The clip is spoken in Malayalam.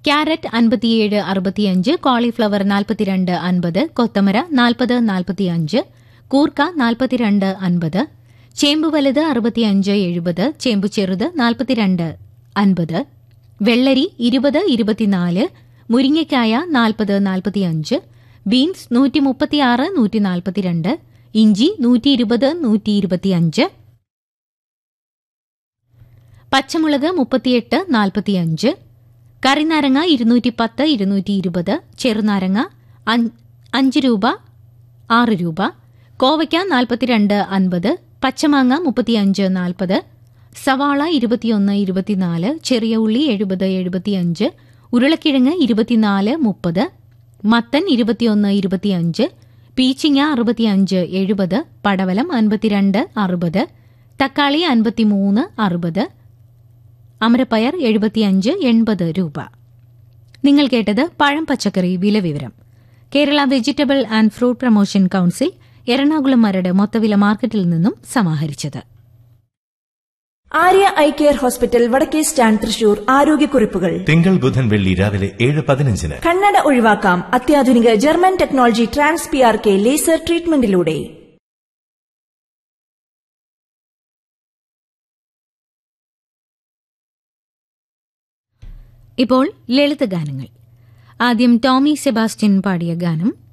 ക്യാരറ്റ് അൻപത്തിയേഴ് അറുപത്തിയഞ്ച് കോളിഫ്ലവർ നാൽപ്പത്തിരണ്ട് അൻപത് കൊത്തമര നാൽപ്പത് നാൽപ്പത്തിയഞ്ച് കൂർക്ക നാൽപ്പത്തിരണ്ട് അൻപത് ചേമ്പ് വലുത് അറുപത്തിയഞ്ച് എഴുപത് ചേമ്പ് ചെറുത് നാൽപ്പത്തിരണ്ട് അൻപത് വെള്ളരി ഇരുപത് ഇരുപത്തിനാല് മുരിങ്ങയ്ക്കായ നാൽപ്പത് നാൽപ്പത്തിയഞ്ച് ബീൻസ് നൂറ്റി മുപ്പത്തിയാറ് നൂറ്റി നാൽപ്പത്തിരണ്ട് ഇഞ്ചി നൂറ്റി ഇരുപത് നൂറ്റി ഇരുപത്തിയഞ്ച് പച്ചമുളക് മുപ്പത്തിയെട്ട് നാൽപ്പത്തിയഞ്ച് കറിനാരങ്ങ ഇരുന്നൂറ്റി പത്ത് ഇരുന്നൂറ്റി ഇരുപത് ചെറുനാരങ്ങ അഞ്ച് അഞ്ച് രൂപ ആറ് രൂപ കോവയ്ക്ക നാൽപ്പത്തിരണ്ട് അൻപത് പച്ചമാങ്ങ മുപ്പത്തിയഞ്ച് നാൽപ്പത് സവാള ഇരുപത്തിയൊന്ന് ഇരുപത്തിനാല് ചെറിയ ഉള്ളി എഴുപത് എഴുപത്തിയഞ്ച് ഉരുളക്കിഴങ്ങ് ഇരുപത്തിനാല് മുപ്പത് മത്തൻ ഇരുപത്തിയൊന്ന് ഇരുപത്തിയഞ്ച് പീച്ചിങ്ങ അറുപത്തിയഞ്ച് എഴുപത് പടവലം അൻപത്തിരണ്ട് അറുപത് തക്കാളി അൻപത്തിമൂന്ന് അറുപത് അമരപ്പയർ എഴുപത്തിയഞ്ച് എൺപത് രൂപ നിങ്ങൾ കേട്ടത് പഴം പച്ചക്കറി വില വിവരം Kerala vegetable and fruit promotion council Ernakulam Maradu മൊത്തവില മാർക്കറ്റിൽ നിന്നും സമാഹരിച്ചത് ആര്യ ഐ കെയർ ഹോസ്പിറ്റൽ വടക്കേ സ്റ്റാൻഡ് തൃശൂർ ആരോഗ്യക്കുറിപ്പുകൾ തിങ്കൾ ബുധൻ വെള്ളി രാവിലെ ഏഴ് പതിനഞ്ചിന് കണ്ണട ഒഴിവാക്കാം അത്യാധുനിക German technology trans P R K laser ട്രീറ്റ്മെന്റിലൂടെ ഇപ്പോൾ ലളിതഗാനങ്ങൾ ആദ്യം ടോമി സെബാസ്റ്റ്യൻ പാടിയ ഗാനം